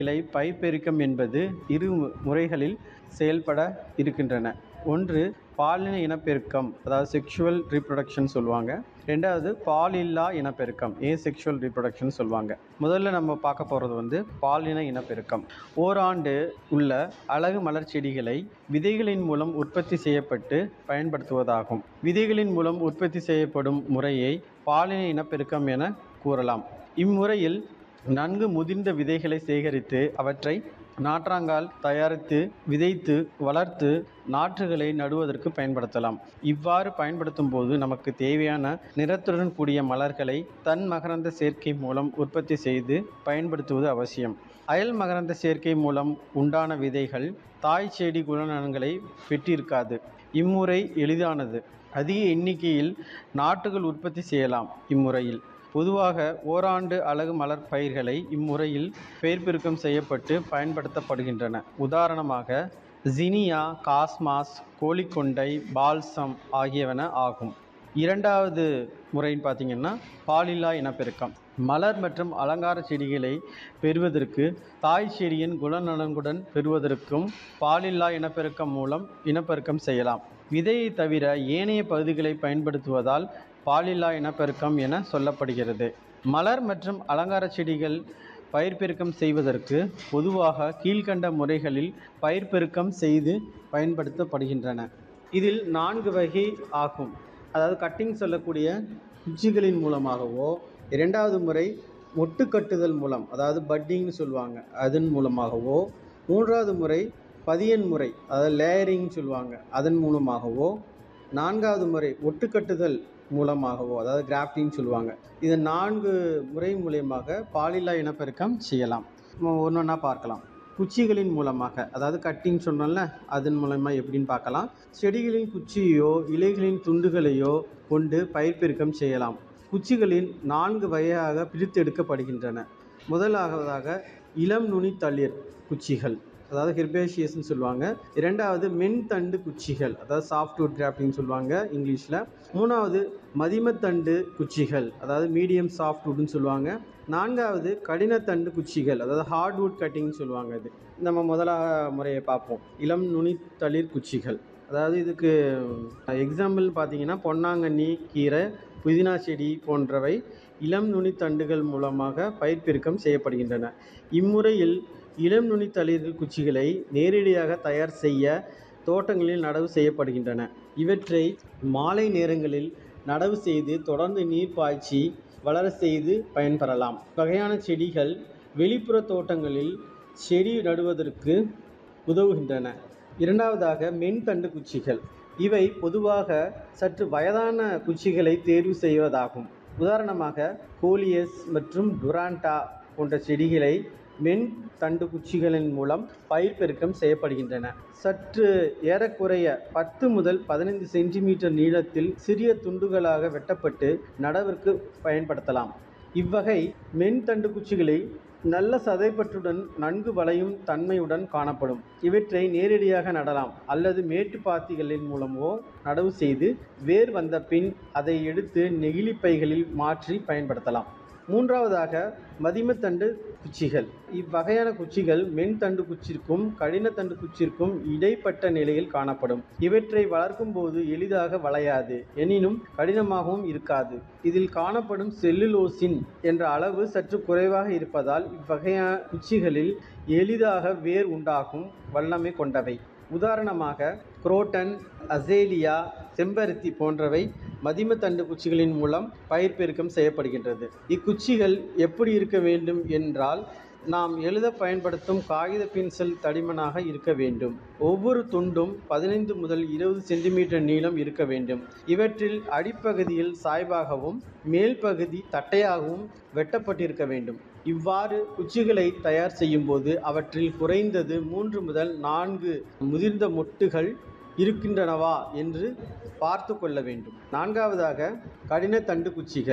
இலை பைப்பெருக்கம் என்பது இரு மு- முறைகளில் செயல்பட இருக்கின்றன ஒன்று பாலின இனப்பெருக்கம் அதாவது செக்ஷுவல் ரீப்ரொடக்ஷன் சொல்லுவாங்க ரெண்டாவது பாலில்லா இனப்பெருக்கம் ஏ செக்ஷுவல் ரீப்ரொடக்ஷன் சொல்லுவாங்க முதல்ல நம்ம பார்க்க போகிறது வந்து பாலின இனப்பெருக்கம் ஓராண்டு உள்ள அழகு மலர் செடிகளை விதைகளின் மூலம் உற்பத்தி செய்யப்பட்டு பயன்படுத்துவதாகும் விதைகளின் மூலம் உற்பத்தி செய்யப்படும் முறையை பாலின இனப்பெருக்கம் என கூறலாம் இம்முறையில் நன்கு முதிர்ந்த விதைகளை சேகரித்து அவற்றை நாற்றாங்கால் தயாரித்து விதைத்து வளர்த்து நாற்றுகளை நடுவதற்கு பயன்படுத்தலாம் இவ்வாறு பயன்படுத்தும் போது நமக்கு தேவையான நிறத்துடன் கூடிய மலர்களை தன் மகரந்த சேர்க்கை மூலம் உற்பத்தி செய்து பயன்படுத்துவது அவசியம் அயல் மகரந்த சேர்க்கை மூலம் உண்டான விதைகள் தாய் செடி குணநலன்களை பெற்றிருக்காது இம்முறை எளிதானது அதிக எண்ணிக்கையில் நாற்றுகள் உற்பத்தி செய்யலாம் இம்முறையில் பொதுவாக ஓராண்டு அழகு மலர் பயிர்களை இம்முறையில் பெயர் பெருக்கம் செய்யப்பட்டு பயன்படுத்தப்படுகின்றன உதாரணமாக ஜினியா காஸ்மாஸ் கோழிக்கொண்டை பால்சம் ஆகியவன ஆகும் இரண்டாவது முறைன்னு பார்த்தீங்கன்னா பாலில்லா இனப்பெருக்கம் மலர் மற்றும் அலங்கார செடிகளை பெறுவதற்கு தாய் செடியின் குணநலன்களுடன் பெறுவதற்கும் பாலில்லா இனப்பெருக்கம் மூலம் இனப்பெருக்கம் செய்யலாம் விதையை தவிர ஏனைய பகுதிகளை பயன்படுத்துவதால் பாலில்லா இனப்பெருக்கம் என சொல்லப்படுகிறது மலர் மற்றும் அலங்கார செடிகள் பயிர் பெருக்கம் செய்வதற்கு பொதுவாக கீழ்க்கண்ட முறைகளில் பயிர் பெருக்கம் செய்து பயன்படுத்தப்படுகின்றன இதில் நான்கு வகை ஆகும் அதாவது கட்டிங் சொல்லக்கூடிய குச்சிகளின் மூலமாகவோ இரண்டாவது முறை மொட்டு கட்டுதல் மூலம் அதாவது பட்டிங்னு சொல்லுவாங்க அதன் மூலமாகவோ மூன்றாவது முறை பதியன் முறை அதாவது லேயரிங் சொல்லுவாங்க அதன் மூலமாகவோ நான்காவது முறை ஒட்டுக்கட்டுதல் மூலமாகவோ அதாவது கிராஃப்டிங் சொல்லுவாங்க இது நான்கு முறை மூலியமாக பாலில்லா இனப்பெருக்கம் செய்யலாம் ஒன்று ஒன்றா பார்க்கலாம் குச்சிகளின் மூலமாக அதாவது கட்டிங் சொன்னோம்ல அதன் மூலமாக எப்படின்னு பார்க்கலாம் செடிகளின் குச்சியோ இலைகளின் துண்டுகளையோ கொண்டு பயிர் பெருக்கம் செய்யலாம் குச்சிகளின் நான்கு வகையாக பிரித்தெடுக்கப்படுகின்றன முதலாவதாக இளம் நுனி தளிர் குச்சிகள் அதாவது ஹெர்பேஷியஸ்னு சொல்லுவாங்க இரண்டாவது மென் தண்டு குச்சிகள் அதாவது சாஃப்ட்வுட் கிராஃப்டிங் சொல்லுவாங்க இங்கிலீஷில் மூணாவது மதிமத்தண்டு குச்சிகள் அதாவது மீடியம் சாஃப்ட்வுட்னு சொல்லுவாங்க நான்காவது கடினத்தண்டு குச்சிகள் அதாவது ஹார்ட்வுட் கட்டிங் சொல்லுவாங்க இது நம்ம முதலா முறையை பார்ப்போம் இளம் நுனி தளிர் குச்சிகள் அதாவது இதுக்கு எக்ஸாம்பிள் பார்த்தீங்கன்னா பொன்னாங்கண்ணி கீரை புதினா செடி போன்றவை இளம் நுனி தண்டுகள் மூலமாக பயிர் பெருக்கம் செய்யப்படுகின்றன இம்முறையில் இளம் நுனி தளிர் குச்சிகளை நேரடியாக தயார் செய்ய தோட்டங்களில் நடவு செய்யப்படுகின்றன இவற்றை மாலை நேரங்களில் நடவு செய்து தொடர்ந்து நீர் பாய்ச்சி வளர செய்து பயன்பெறலாம் வகையான செடிகள் வெளிப்புற தோட்டங்களில் செடி நடுவதற்கு உதவுகின்றன இரண்டாவதாக மென்தண்டு குச்சிகள் இவை பொதுவாக சற்று வயதான குச்சிகளை தேர்வு செய்வதாகும் உதாரணமாக கோலியஸ் மற்றும் டுராண்டா போன்ற செடிகளை மென் தண்டு குச்சிகளின் மூலம் பயிர் பெருக்கம் செய்யப்படுகின்றன சற்று ஏறக்குறைய பத்து முதல் பதினைந்து சென்டிமீட்டர் நீளத்தில் சிறிய துண்டுகளாக வெட்டப்பட்டு நடவிற்கு பயன்படுத்தலாம் இவ்வகை மென் தண்டு குச்சிகளை நல்ல சதைப்பற்றுடன் நன்கு வளையும் தன்மையுடன் காணப்படும் இவற்றை நேரடியாக நடலாம் அல்லது மேட்டுப்பாத்திகளின் மூலமோ நடவு செய்து வேர் வந்த பின் அதை எடுத்து நெகிழி பைகளில் மாற்றி பயன்படுத்தலாம் மூன்றாவதாக மதிமத்தண்டு குச்சிகள் இவ்வகையான குச்சிகள் மென்தண்டு குச்சிற்கும் கடினத்தண்டு குச்சிற்கும் இடைப்பட்ட நிலையில் காணப்படும் இவற்றை வளர்க்கும் போது எளிதாக வளையாது எனினும் கடினமாகவும் இருக்காது இதில் காணப்படும் செல்லுலோசின் என்ற அளவு சற்று குறைவாக இருப்பதால் இவ்வகையான குச்சிகளில் எளிதாக வேர் உண்டாகும் வல்லமை கொண்டவை உதாரணமாக குரோட்டன் அசேலியா செம்பருத்தி போன்றவை மதிமத்தண்டு குச்சிகளின் மூலம் பயிர் பெருக்கம் செய்யப்படுகின்றது இக்குச்சிகள் எப்படி இருக்க வேண்டும் என்றால் நாம் எழுத பயன்படுத்தும் காகித பென்சில் தடிமனாக இருக்க வேண்டும் ஒவ்வொரு துண்டும் பதினைந்து முதல் இருபது சென்டிமீட்டர் நீளம் இருக்க வேண்டும் இவற்றில் அடிப்பகுதியில் சாய்வாகவும் மேல் பகுதி தட்டையாகவும் வெட்டப்பட்டிருக்க வேண்டும் இவ்வாறு குச்சிகளை தயார் செய்யும் போது அவற்றில் குறைந்தது மூன்று முதல் நான்கு முதிர்ந்த மொட்டுகள் இருக்கின்றனவா என்று பார்த்து கொள்ள வேண்டும் நான்காவதாக கடின தண்டு குச்சிகள்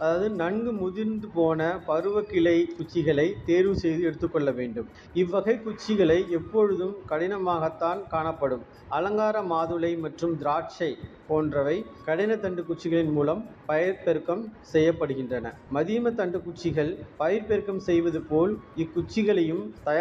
அதாவது நன்கு முதிர்ந்து போன பருவக்கிளை குச்சிகளை தேர்வு செய்து எடுத்துக்கொள்ள வேண்டும் இவ்வகை குச்சிகளை எப்பொழுதும் கடினமாகத்தான் காணப்படும் அலங்கார மாதுளை மற்றும் திராட்சை போன்றவை கடினத்தண்டு குச்சிகளின் மூலம் பயிர் பெருக்கம் செய்யப்படுகின்றன மதியம தண்டு குச்சிகள் பயிர் பெருக்கம் செய்வது போல் இக்குச்சிகளையும் தயார்